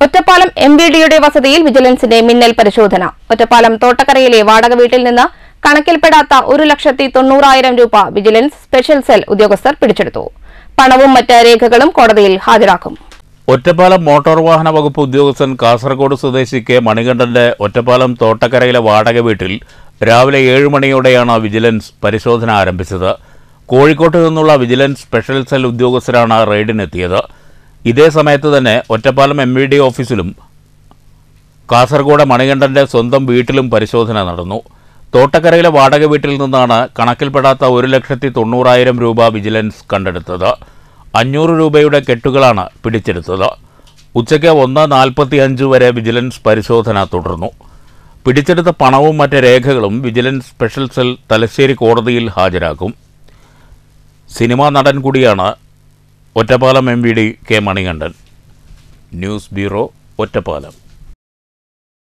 Ottapalam M V ഡിയുടെ വസതിയിൽ വിജിലൻസിന്റെ മിന്നൽ പരിശോധന ഒറ്റപ്പാലം തോട്ടക്കരയിലെ വാടക വീട്ടിൽ നിന്ന് കണക്കിൽപ്പെടാത്ത ഒരു ലക്ഷത്തി തൊണ്ണൂറായിരം രൂപ വിജിലൻസ് സ്പെഷ്യൽ സെൽ ഉദ്യോഗസ്ഥർ പിടിച്ചെടുത്തു പണവും മറ്റ് രേഖകളും കോടതിയിൽ ഹാജരാക്കും ഒറ്റപ്പാലം മോട്ടോർ വാഹന വകുപ്പ് ഉദ്യോഗസ്ഥൻ കാസർഗോഡ് സ്വദേശി കെ മണികണ്ഠന്റെ ഒറ്റപ്പാലം തോട്ടക്കരയിലെ വാടക വീട്ടിൽ രാവിലെ ഏഴ് മണിയോടെയാണ് വിജിലൻസ് പരിശോധന ആരംഭിച്ചത് കോഴിക്കോട്ട് നിന്നുള്ള വിജിലൻസ് സ്പെഷ്യൽ സെൽ ഉദ്യോഗസ്ഥരാണ് റെയ്ഡിനെത്തിയത് ഇതേ സമയത്ത് തന്നെ ഒറ്റപ്പാലം എം വി ഡി ഓഫീസിലും കാസർഗോഡ് മണികണ്ഠന്റെ സ്വന്തം വീട്ടിലും പരിശോധന നടന്നു തോട്ടക്കരയിലെ വാടക വീട്ടിൽ നിന്നാണ് കണക്കിൽപ്പെടാത്ത ഒരു ലക്ഷത്തി തൊണ്ണൂറായിരം രൂപ വിജിലൻസ് കണ്ടെടുത്തത് അഞ്ഞൂറ് രൂപയുടെ കെട്ടുകളാണ് പിടിച്ചെടുത്തത് ഉച്ചയ്ക്ക് ഒന്ന് നാൽപ്പത്തി അഞ്ച് വരെ വിജിലൻസ് പരിശോധന തുടർന്നു പിടിച്ചെടുത്ത പണവും മറ്റ് രേഖകളും വിജിലൻസ് സ്പെഷ്യൽ സെൽ തലശ്ശേരി കോടതിയിൽ ഹാജരാക്കും സിനിമാ നടൻ കൂടിയാണ് Ottapalam M V D K Manikandan news bureau Ottapalam